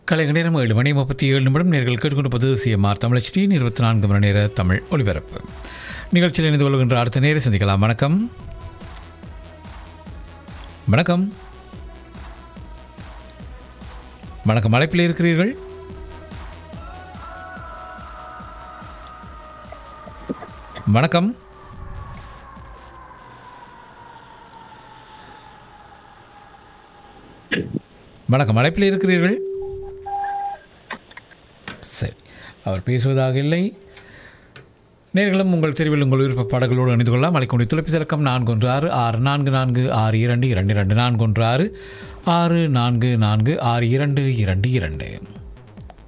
கலைஞர் நேரம் ஏழு மணி முப்பத்தி ஏழு நிமிடம் நேர்கள் கேட்டுக்கொண்டிருப்பது சிஎம்ஆர் தமிழ் ஸ்டீன் இருபத்தி நான்கு மணி நேர தமிழ் ஒலிபரப்பு நிகழ்ச்சியில் இணைந்து கொள்கின்ற அடுத்த நேரம் சந்திக்கலாம் வணக்கம் வணக்கம் வணக்கம் அழைப்பில் இருக்கிறீர்கள் வணக்கம் வணக்கம் அழைப்பில் இருக்கிறீர்கள் சரி அவர் பேசுவதாக இல்லை நேர்களும் உங்கள் தெருவில் உங்கள் விருப்ப பாடல்களோடு அணிந்து கொள்ளலாம் அழைக்கக்கூடிய தொலைபேசி இலக்கம் நான்கு ஒன்று ஆறு ஆறு நான்கு நான்கு ஆறு இரண்டு இரண்டு இரண்டு நான்கு ஒன்று ஆறு ஆறு நான்கு நான்கு ஆறு இரண்டு இரண்டு இரண்டு